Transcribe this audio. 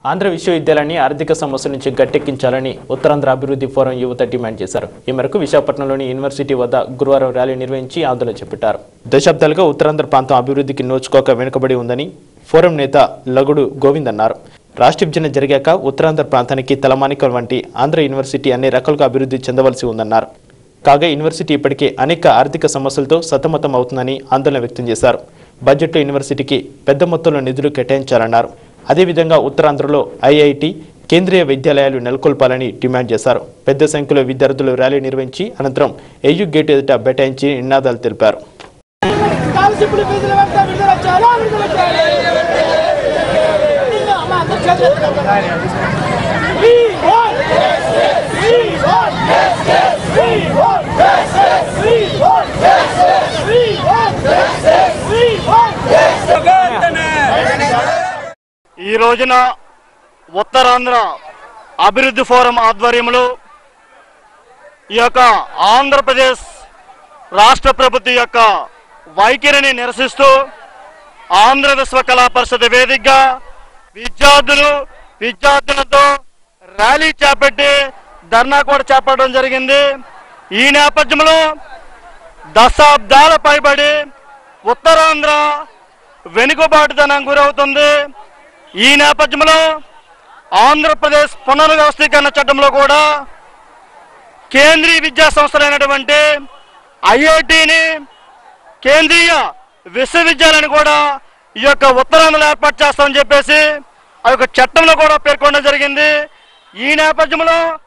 ఆంధ్ర విశ్వవిద్యాలయాన్ని ఆర్థిక సమస్యల నుంచి గట్టెక్కించాలని ఉత్తరాంధ్ర అభివృద్ధి ఫోరం యువత డిమాండ్ చేశారు ఈ మేరకు విశాఖపట్నంలోని యూనివర్సిటీ వద్ద గురువారం ర్యాలీ నిర్వహించి ఆందోళన చేపట్టారు దశాబ్దాలుగా ఉత్తరాంధ్ర ప్రాంతం అభివృద్ధికి నోచుకోక వెనుకబడి ఉందని ఫోరం నేత లగుడు గోవింద్ అన్నారు రాష్ట్ర విభజన జరిగాక ఉత్తరాంధ్ర ప్రాంతానికి తలమానికం వంటి ఆంధ్ర యూనివర్సిటీ అన్ని రకాలుగా అభివృద్ధి చెందవలసి ఉందన్నారు కాగా యూనివర్సిటీ ఇప్పటికే అనేక ఆర్థిక సమస్యలతో సతమతం అవుతుందని ఆందోళన వ్యక్తం చేశారు బడ్జెట్లో యూనివర్సిటీకి పెద్ద మొత్తంలో నిధులు కేటాయించాలన్నారు అదేవిధంగా ఉత్తరాంధ్రలో ఐఐటి కేంద్రీయ విద్యాలయాలు నెలకొల్పాలని డిమాండ్ చేశారు పెద్ద సంఖ్యలో విద్యార్థులు ర్యాలీ నిర్వహించి అనంతరం ఏయూ గేట్ ఎదుట బైఠాయించి నినాదాలు తెలిపారు స్కాలర్షిప్లు ఫీజులు వెంటనే విడుదల చేయాలా విడుదల చేయాలి నిన్న అమ్మ అందరూ చేతులు ఎత్తుకోండి. We want justice. We want justice. We want justice. We want justice. We want justice. We want justice. ఈ రోజున ఉత్తరాంధ్ర అభివృద్ధి ఫోరం ఆధ్వర్యంలో ఈ యొక్క ఆంధ్రప్రదేశ్ రాష్ట్ర ప్రభుత్వం యొక్క వైఖరిని నిరసిస్తూ ఆంధ్ర విశ్వ కళా పరిషత్ వేదికగా విద్యార్థులు విద్యార్థులతో ర్యాలీ చేపట్టి ధర్నా కూడా చేపట్టడం జరిగింది ఈ నేపథ్యంలో దశాబ్దాల పైబడి ఉత్తరాంధ్ర వెనుకబాటుతనం గురవుతుంది ఈ నేపథ్యంలో ఆంధ్రప్రదేశ్ పునర్వ్యవస్థీకరణ చట్టంలో కూడా కేంద్రీయ విద్యా సంస్థలైనటువంటి ఐఐటిని కేంద్రీయ విశ్వవిద్యాలయాన్ని కూడా ఈ యొక్క ఉత్తరాంధ్రలో ఏర్పాటు చేస్తామని చెప్పేసి ఆ యొక్క చట్టంలో కూడా పేర్కొనడం జరిగింది ఈ నేపథ్యంలో